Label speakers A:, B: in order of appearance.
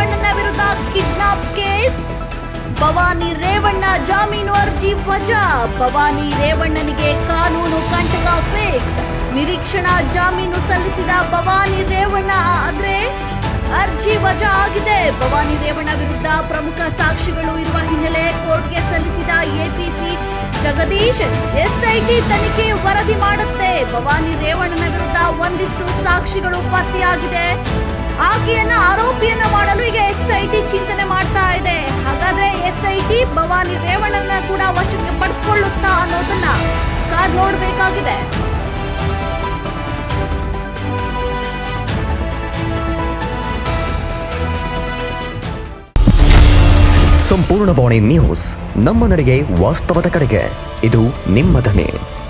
A: ರೇವಣ್ಣನ ವಿರುದ್ಧ kidnap case Bhavani Revanna ಜಾಮೀನು ಅರ್ಜಿ ವಜಾ ಭವಾನಿ ರೇವಣ್ಣನಿಗೆ ಕಾನೂನು ಕಂಟಕ ಫಿಕ್ಸ್ ನಿರೀಕ್ಷಣಾ ಜಾಮೀನು ಸಲ್ಲಿಸಿದ ಭವಾನಿ ರೇವಣ್ಣ ಆದ್ರೆ ಅರ್ಜಿ ವಜಾ ಆಗಿದೆ ಭವಾನಿ ರೇವಣ್ಣ ವಿರುದ್ಧ ಪ್ರಮುಖ ಸಾಕ್ಷಿಗಳು ಇರುವ ಹಿನ್ನೆಲೆ ಕೋರ್ಟ್ಗೆ ಸಲ್ಲಿಸಿದ ಎಪಿಪಿ ಜಗದೀಶ್ ಎಸ್ಐಟಿ ತನಿಖೆ ವರದಿ ಮಾಡುತ್ತೆ ಭವಾನಿ ರೇವಣ್ಣನ ವಿರುದ್ಧ ಒಂದಿಷ್ಟು ಸಾಕ್ಷಿಗಳು ಪತ್ತೆಯಾಗಿದೆ ಆಕೆಯನ್ನ ಆರೋಪಿಯನ್ನ ಮಾಡಲು ಈಗ ಎಸ್ಐಟಿ ಚಿಂತನೆ ಮಾಡ್ತಾ ಇದೆ ಹಾಗಾದ್ರೆ ಎಸ್ಐಟಿ ಭವಾನಿ ರೇವಣ್ಣನ ಕೂಡ ವಶಕ್ಕೆ ಪಡ್ಕೊಳ್ಳುತ್ತಾ ಅನ್ನೋದನ್ನ ಕಾದ್ ನೋಡ್ಬೇಕಾಗಿದೆ
B: ಸಂಪೂರ್ಣ ಬಾಣಿ ನ್ಯೂಸ್ ನಮ್ಮ ನಡೆಗೆ ವಾಸ್ತವದ ಕಡೆಗೆ ಇದು ನಿಮ್ಮ ಧ್ವನಿ